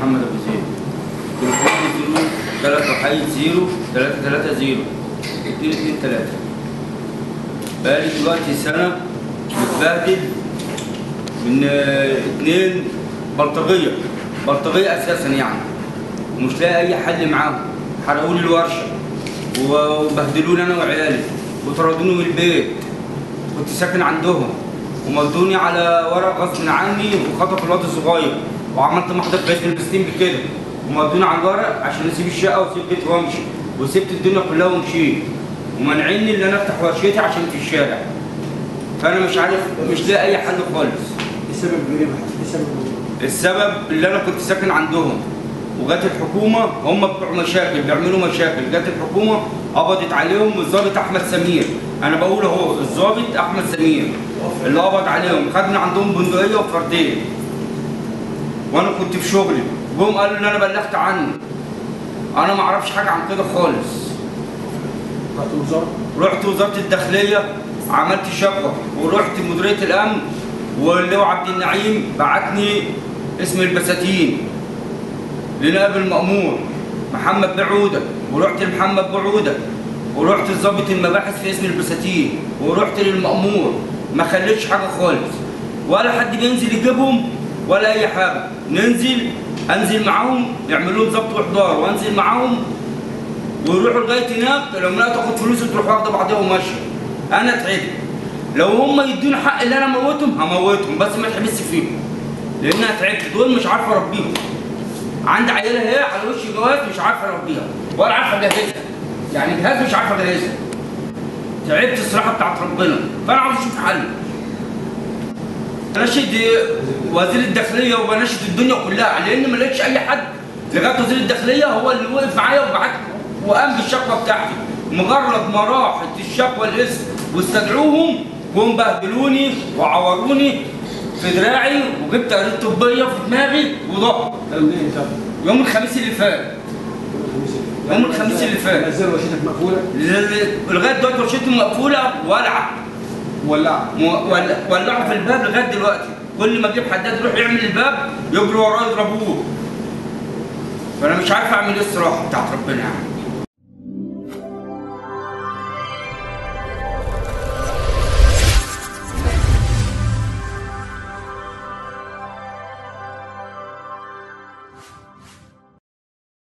محمد ابو زيد تليفوني زيرو ثلاثة وحيد زيرو ثلاثة ثلاثة زيرو اتنين اتنين ثلاثة بقالي دلوقتي سنة متبهدل من آه، اتنين بلطجية بلطجية أساسا يعني ومش لاقي أي حل معاهم حرقوا لي الورشة وبهدلوني أنا وعيالي وطردوني من البيت كنت ساكن عندهم ومضوني على ورق غصب عني وخطفوا الواد الصغير وعملت محضر قياس البستين بكده ومضوني على الورق عشان اسيب الشقه واسيب البيت وامشي وسبت الدنيا كلها ومشيت ومنعني ان انا افتح ورشتي عشان في الشارع فانا مش عارف مش لاقي اي حل خالص بسبب الجريمه بسبب السبب اللي انا كنت ساكن عندهم وجت الحكومه هم بتوع مشاكل بيعملوا مشاكل جت الحكومه قبضت عليهم الضابط احمد سمير انا بقول اهو الضابط احمد سمير اللي قبض عليهم خد من عندهم بندقيه وفردين وانا كنت في شغلي جم قالوا ان انا بلغت عنه انا ما اعرفش حاجه عن كده خالص رحت الوزاره رحت وزاره الداخليه عملت شكوى ورحت مديريه الامن واللواء عبد النعيم بعتني اسم البساتين لنائب المأمور محمد بعودة ورحت لمحمد بعودة ورحت لضابط المباحث في اسم البساتين ورحت للمأمور ما خليتش حاجة خالص ولا حد بينزل يجيبهم ولا أي حاجة ننزل أنزل معاهم يعملوا لهم ضبط وإحضار وأنزل معاهم ويروحوا لغايه هناك لما لا تاخد فلوس تروح واخده بعضها وماشيه انا تعبت لو هم يدوني حق اللي انا اموتهم هموتهم بس ما تحبس فيهم لان انا تعبت دول مش عارف اربيهم عندي عيله اهي على وش جواز مش عارف اربيها ولا عارف اجهزها يعني جهاز مش عارف اجهزها تعبت الصراحه بتاعت ربنا فانا عاوز اشوف حل اناشد وزير الداخليه وبناشد الدنيا كلها لان ما لقيتش اي حد لغايه وزير الداخليه هو اللي وقف معايا وبعت وقام بالشكوى بتاعتي مجرد ما راحت الشكوى الاسم واستدعوهم جم بهدلوني وعوروني في دراعي وجبت قرية طبيه في دماغي وضهري ده منين طب؟ يوم الخميس اللي فات يوم الخميس اللي فات. نزلوا ورشتك مقفوله ل- لغايه دلوقتي ورشتي مقفوله والعه ولعت م- ول- ولعوا في الباب لغايه دلوقتي كل ما اجيب حداد يروح يعمل الباب يجروا وراه يضربوه فانا مش عارف اعمل ايه الصراحه بتاعت ربنا يعني